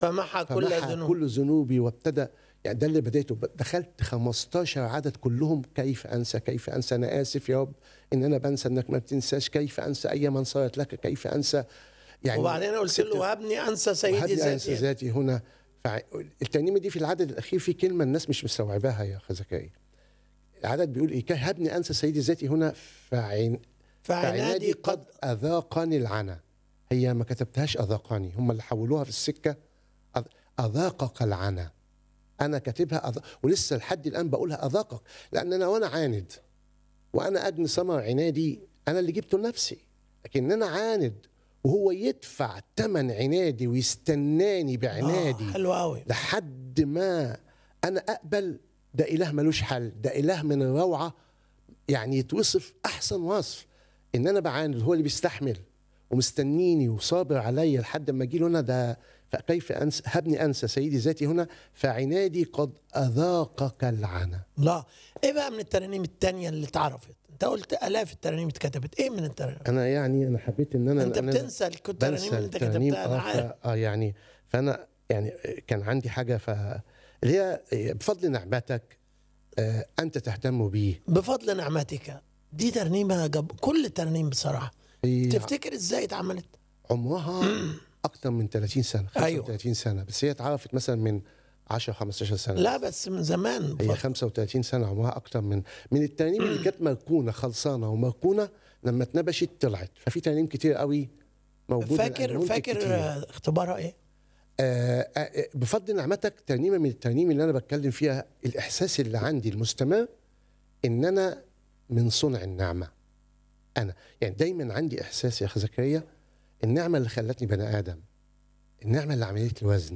فمحى كل فمحى ذنوب كل ذنوبي وابتدى يعني ده اللي بديته دخلت 15 عدد كلهم كيف انسى كيف انسى انا اسف يا رب ان انا بنسى انك ما بتنساش كيف انسى اي من صارت لك كيف انسى يعني وبعدين قلت له وهبني انسى سيدي وهبني انسى ذاتي ذاتي هنا فع... الترنيمه دي في العدد الاخير في كلمه الناس مش مستوعباها يا اخ زكريا العدد بيقول ايه هبني انسى سيدي ذاتي هنا فعين فعنادي قد اذاقني العنا هي ما كتبتهاش اذاقني هم اللي حولوها في السكه أذ- اذاقك العنا انا كاتبها أذ... ولسه لحد الان بقولها اذاقك لان انا وانا عاند وانا اجني ثمر عنادي انا اللي جبته لنفسي لكن انا عاند وهو يدفع ثمن عنادي ويستناني بعنادي آه حلو قوي لحد ما انا اقبل ده اله ملوش حل ده اله من الروعه يعني يتوصف احسن وصف ان انا بعاند هو اللي بيستحمل ومستنيني وصابر عليا لحد ما اجي له هنا ده فكيف انسى هبني انسى سيدي ذاتي هنا فعنادي قد اذاقك العنا لا ايه بقى من الترانيم التانية اللي اتعرفت انت قلت الاف الترانيم اتكتبت ايه من الترانيم انا يعني انا حبيت ان انا انت أنا بتنسى الترانيم بنسى اللي انت الترانيم كتبتها انا اه عارف ف- اه يعني فانا يعني كان عندي حاجه ف اللي هي بفضل نعمتك آه انت تهتم بي بفضل نعمتك دي ترنيمه جب كل الترانيم بصراحه هي تفتكر ازاي اتعملت عمرها اكتر من 30 سنه أيوة. 35 سنه بس هي اتعرفت مثلا من 10 15 سنه لا بس من زمان هي بفضل. 35 سنه عمرها اكتر من من الترانيم اللي كانت مركونه خلصانه ومركونه لما اتنبشت طلعت ففي ترانيم كتير قوي موجوده فاكر الألبوم فاكر كتير. آه، اختبارها ايه آه، آه، بفضل نعمتك ترنيمه من الترنيم اللي انا بتكلم فيها الاحساس اللي عندي المستمر ان انا من صنع النعمه انا يعني دايما عندي احساس يا اخي زكريا النعمه اللي خلتني بني ادم النعمه اللي عملت لي وزن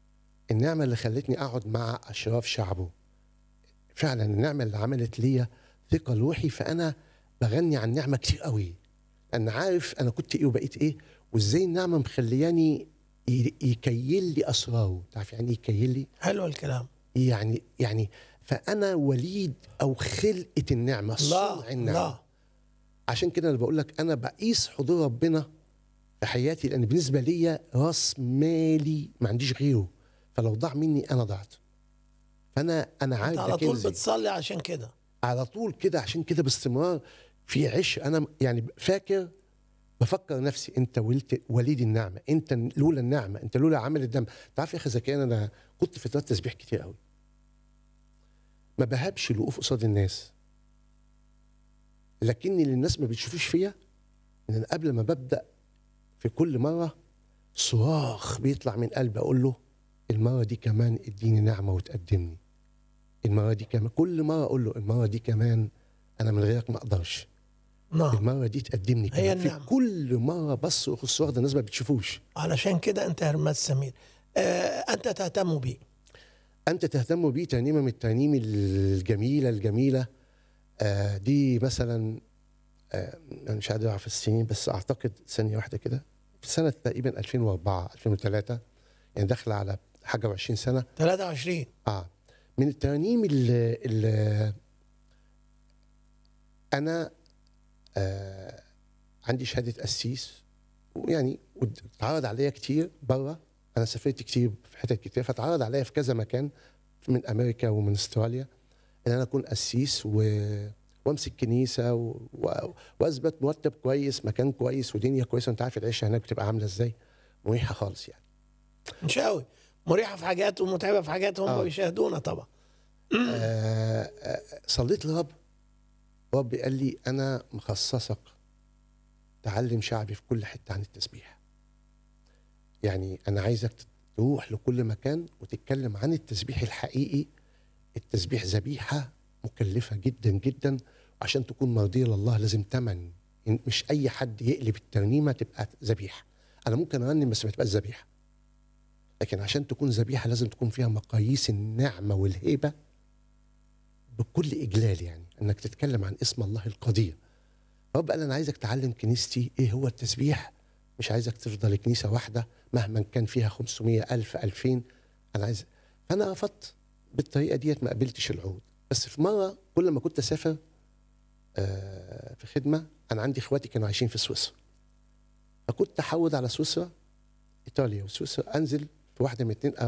النعمه اللي خلتني اقعد مع اشراف شعبه فعلا النعمه اللي عملت لي ثقه روحي فانا بغني عن نعمه كتير قوي انا عارف انا كنت ايه وبقيت ايه وازاي النعمه مخلياني ي- يكيل لي اسراره تعرف يعني إيه يكيل لي حلو الكلام يعني يعني فانا وليد او خلقه النعمه صنع لا النعمه لا عشان كده انا بقول لك انا بقيس حضور ربنا في حياتي لان بالنسبه ليا راس مالي ما عنديش غيره فلو ضاع مني انا ضعت فانا انا انت عارف على ده طول كنزي بتصلي عشان كده على طول كده عشان كده باستمرار في عش انا يعني فاكر بفكر نفسي انت ولدت وليد النعمه انت لولا النعمه انت لولا عمل الدم تعرف يا اخي زكي انا كنت في فترات تسبيح كتير قوي ما بهبش الوقوف قصاد الناس لكني اللي الناس ما بتشوفوش فيا ان أنا قبل ما ببدا في كل مره صراخ بيطلع من قلبي اقول له المره دي كمان اديني نعمه وتقدمني المره دي كمان كل مره اقول له المره دي كمان انا من غيرك ما اقدرش نعم المره دي تقدمني هي كمان في النعمة. كل مره بصرخ الصراخ ده الناس ما بتشوفوش علشان كده انت هرمز سمير آه انت تهتم بيه انت تهتم بيه ترنيمه من الترانيم الجميله الجميله آه دي مثلا آه انا مش قادر اعرف السنين بس اعتقد ثانيه واحده كده في سنه تقريبا 2004 2003 يعني داخله على حاجه و20 سنه 23 اه من الترانيم اللي, اللي انا آه عندي شهاده قسيس ويعني ود- اتعرض عليا كتير بره انا سافرت كتير في حتت كتير فاتعرض عليا في كذا مكان من امريكا ومن استراليا ان انا اكون قسيس و... وامسك كنيسه و... و... واثبت مرتب كويس مكان كويس ودنيا كويسه انت عارف العيشه هناك بتبقى عامله ازاي مريحه خالص يعني مش قوي مريحه في حاجات ومتعبه في حاجات هم آه. بيشاهدونا طبعا آه، آه، صليت لرب رب قال لي انا مخصصك تعلم شعبي في كل حته عن التسبيح يعني انا عايزك تروح لكل مكان وتتكلم عن التسبيح الحقيقي التسبيح ذبيحه مكلفه جدا جدا عشان تكون مرضيه لله لازم تمن إن مش اي حد يقلب الترنيمه تبقى ذبيحه انا ممكن ارنم بس ما تبقاش ذبيحه لكن عشان تكون ذبيحه لازم تكون فيها مقاييس النعمه والهيبه بكل اجلال يعني انك تتكلم عن اسم الله القدير رب قال انا عايزك تعلم كنيستي ايه هو التسبيح مش عايزك تفضل كنيسه واحده مهما كان فيها 500 الف 2000 انا عايز فانا رفضت بالطريقه ديت ما قبلتش العهود بس في مره كل ما كنت اسافر آه، في خدمه انا عندي اخواتي كانوا عايشين في سويسرا فكنت احود على سويسرا ايطاليا وسويسرا انزل في واحده من الاثنين